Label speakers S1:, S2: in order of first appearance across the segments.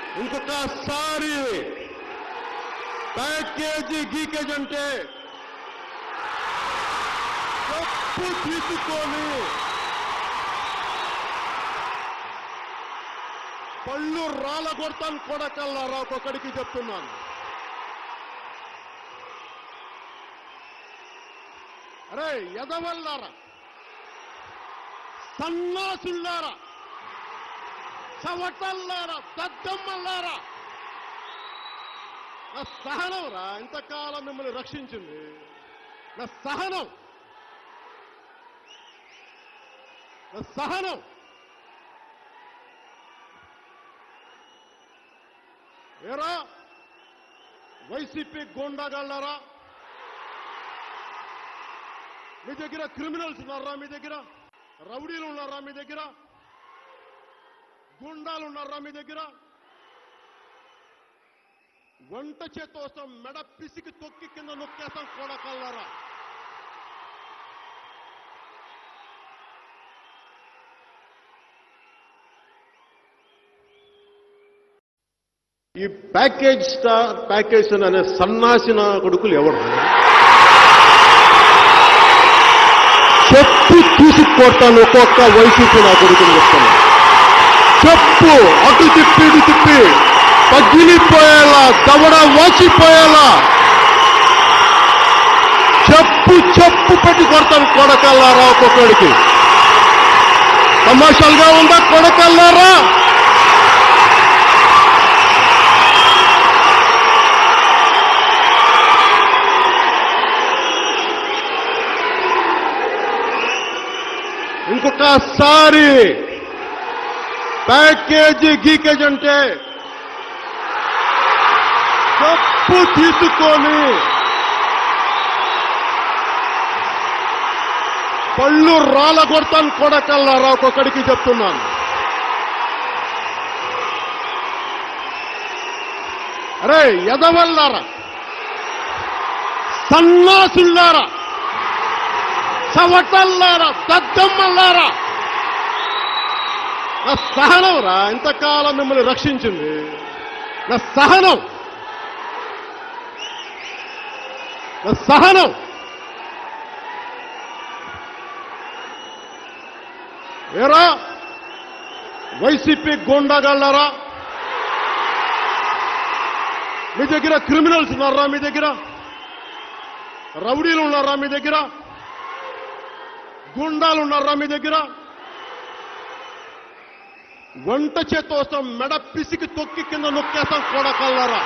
S1: ఇంకొకసారి ప్యాకేజీ గీకేజ్ అంటే తప్పు తీసుకొని పళ్ళు రాళ్ళ కొడతాను కొడకల్లారా ఒక్కొక్కడికి చెప్తున్నాను అరే ఎదవల్లారా సన్నాసుల్లారా చవటల్లారా దద్దమ్మల్లారా నా సహనం రా ఇంతకాలం మిమ్మల్ని రక్షించింది నా సహనం నా సహనం ఏరా వైసీపీ గోండాగాళ్ళారా మీ దగ్గర క్రిమినల్స్ ఉన్నారా మీ దగ్గర రౌడీలు ఉన్నారా మీ దగ్గర గుండాలు ఉన్నారా మీ దగ్గర వంట చేత్తో వస్తాం మెడ పిసికి తొక్కి కింద నొక్కేస్తాం కొడకల్లారా ఈ ప్యాకేజ్ స్టార్ ప్యాకేజ్ అనే సన్నాసిన కొడుకులు ఎవరు చెప్పు తీసుకొట్టాను ఒక్కొక్క వైసీపీ నా కొడుకుని చెప్తాను చెప్పు అటు తిప్పి ఇటు తిప్పి పగిలిపోయేలా దవడ వాచిపోయేలా చెప్పు చెప్పు పెట్టి కొడతాను కొడకల్లారా ఒక్కొక్కడికి తమాషాలుగా ఉందా కొడకల్లారా ఇంకొకసారి ప్యాకేజీ గీకేజ్ అంటే తప్పు తీసుకొని పళ్ళు రాళ్ళ కొడతాను కొడకల్లారా ఒక్కొక్కడికి చెప్తున్నాను అరే ఎదవల్లారా సన్నాసుల్లారా చవటల్లారా దద్దమ్మల్లారా నా సహనం రా ఇంతకాలం మిమ్మల్ని రక్షించింది నా సహనం నా సహనం ఏరా వైసీపీ గోండాగాళ్ళారా మీ దగ్గర క్రిమినల్స్ ఉన్నారా మీ దగ్గర రౌడీలు ఉన్నారా మీ దగ్గర గుండాలు ఉన్నారా మీ దగ్గర వంట చేత్తో వస్తాం మెడ పిసికి తొక్కి కింద నొక్కేస్తాం కొడకల్లారా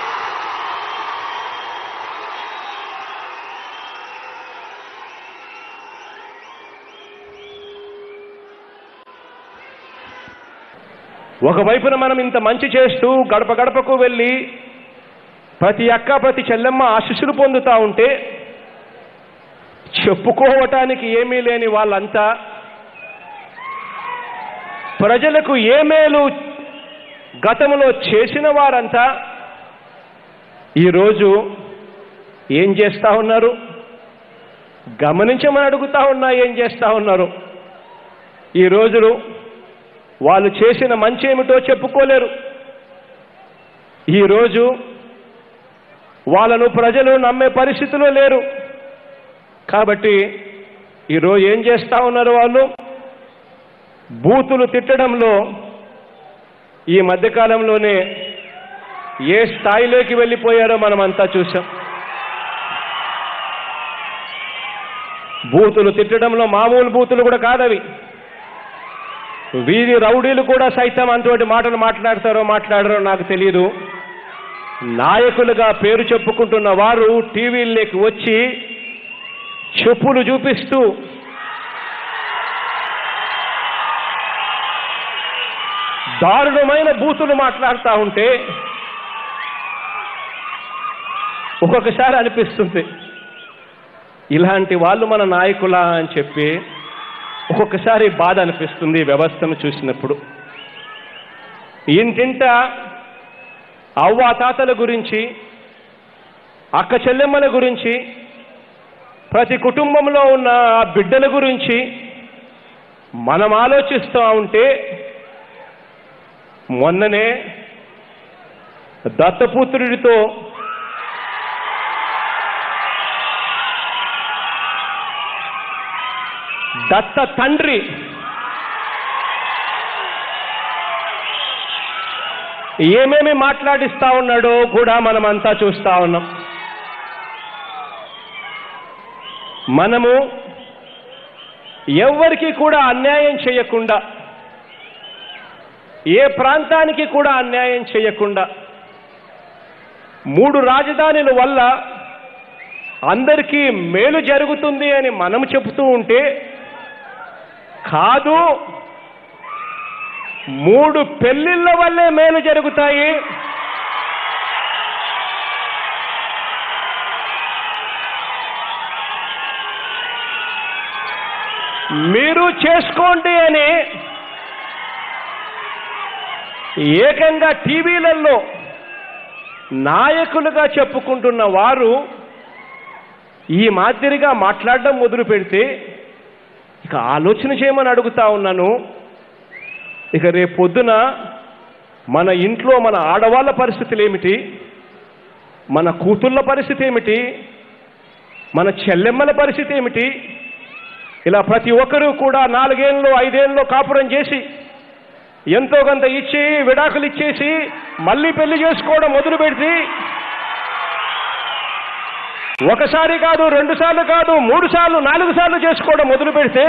S2: ఒకవైపున మనం ఇంత మంచి చేస్తూ గడప గడపకు వెళ్ళి ప్రతి అక్క ప్రతి చెల్లెమ్మ ఆశీస్సులు పొందుతా ఉంటే చెప్పుకోవటానికి ఏమీ లేని వాళ్ళంతా ప్రజలకు ఏ మేలు గతంలో చేసిన వారంతా ఈరోజు ఏం చేస్తా ఉన్నారు గమనించమని అడుగుతా ఉన్నా ఏం చేస్తా ఉన్నారు ఈ రోజులు వాళ్ళు చేసిన మంచి ఏమిటో చెప్పుకోలేరు ఈరోజు వాళ్ళను ప్రజలు నమ్మే పరిస్థితిలో లేరు కాబట్టి ఈరోజు ఏం చేస్తా ఉన్నారు వాళ్ళు బూతులు తిట్టడంలో ఈ మధ్యకాలంలోనే ఏ స్థాయిలోకి వెళ్ళిపోయారో మనమంతా చూసాం బూతులు తిట్టడంలో మామూలు బూతులు కూడా కాదవి వీధి రౌడీలు కూడా సైతం అంతటి మాటలు మాట్లాడతారో మాట్లాడరో నాకు తెలియదు నాయకులుగా పేరు చెప్పుకుంటున్న వారు టీవీల్లోకి వచ్చి చెప్పులు చూపిస్తూ దారుణమైన బూతులు మాట్లాడుతూ ఉంటే ఒక్కొక్కసారి అనిపిస్తుంది ఇలాంటి వాళ్ళు మన నాయకులా అని చెప్పి ఒక్కొక్కసారి బాధ అనిపిస్తుంది ఈ వ్యవస్థను చూసినప్పుడు ఇంటింట అవ్వ తాతల గురించి అక్క చెల్లెమ్మల గురించి ప్రతి కుటుంబంలో ఉన్న ఆ బిడ్డల గురించి మనం ఆలోచిస్తూ ఉంటే మొన్ననే దత్తపుత్రుడితో దత్త తండ్రి ఏమేమి మాట్లాడిస్తా ఉన్నాడో కూడా మనమంతా చూస్తా ఉన్నాం మనము ఎవ్వరికి కూడా అన్యాయం చేయకుండా ఏ ప్రాంతానికి కూడా అన్యాయం చేయకుండా మూడు రాజధానుల వల్ల అందరికీ మేలు జరుగుతుంది అని మనం చెబుతూ ఉంటే కాదు మూడు పెళ్లిళ్ళ వల్లే మేలు జరుగుతాయి మీరు చేసుకోండి అని ఏకంగా టీవీలలో నాయకులుగా చెప్పుకుంటున్న వారు ఈ మాదిరిగా మాట్లాడడం మొదలు పెడితే ఇక ఆలోచన చేయమని అడుగుతా ఉన్నాను ఇక రేపు పొద్దున మన ఇంట్లో మన ఆడవాళ్ళ పరిస్థితులు ఏమిటి మన కూతుళ్ళ పరిస్థితి ఏమిటి మన చెల్లెమ్మల పరిస్థితి ఏమిటి ఇలా ప్రతి ఒక్కరూ కూడా నాలుగేళ్ళు ఐదేళ్ళు కాపురం చేసి ఎంతో కొంత ఇచ్చి విడాకులు ఇచ్చేసి మళ్ళీ పెళ్లి చేసుకోవడం మొదలు పెడితే ఒకసారి కాదు రెండు సార్లు కాదు మూడు సార్లు నాలుగు సార్లు చేసుకోవడం మొదలు పెడితే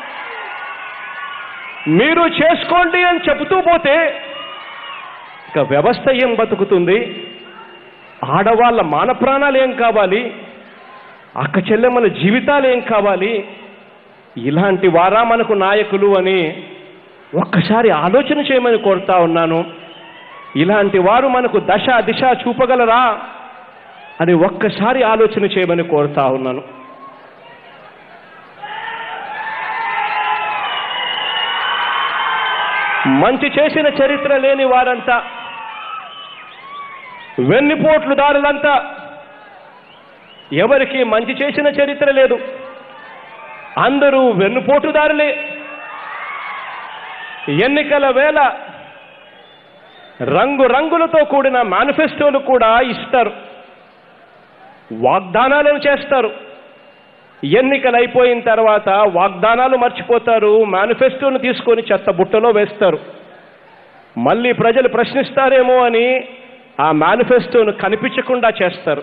S2: మీరు చేసుకోండి అని చెబుతూ పోతే ఇక వ్యవస్థ ఏం బతుకుతుంది ఆడవాళ్ళ మాన ప్రాణాలు ఏం కావాలి అక్క చెల్లెమ్మల జీవితాలు ఏం కావాలి ఇలాంటి వారా మనకు నాయకులు అని ఒక్కసారి ఆలోచన చేయమని కోరుతా ఉన్నాను ఇలాంటి వారు మనకు దశ దిశ చూపగలరా అని ఒక్కసారి ఆలోచన చేయమని కోరుతా ఉన్నాను మంచి చేసిన చరిత్ర లేని వారంతా వెన్నుపోట్లు దారులంతా ఎవరికి మంచి చేసిన చరిత్ర లేదు అందరూ వెన్నుపోటుదారులే ఎన్నికల వేళ రంగు రంగులతో కూడిన మేనిఫెస్టోలు కూడా ఇస్తారు వాగ్దానాలను చేస్తారు ఎన్నికలు అయిపోయిన తర్వాత వాగ్దానాలు మర్చిపోతారు మేనిఫెస్టోను తీసుకొని చెత్త బుట్టలో వేస్తారు మళ్ళీ ప్రజలు ప్రశ్నిస్తారేమో అని ఆ మేనిఫెస్టోను కనిపించకుండా చేస్తారు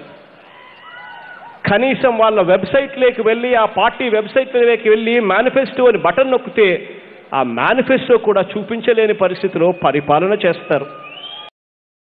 S2: కనీసం వాళ్ళ వెబ్సైట్లోకి వెళ్ళి ఆ పార్టీ వెబ్సైట్లోకి వెళ్ళి మేనిఫెస్టో అని బటన్ నొక్కితే ఆ మేనిఫెస్టో కూడా చూపించలేని పరిస్థితిలో పరిపాలన చేస్తారు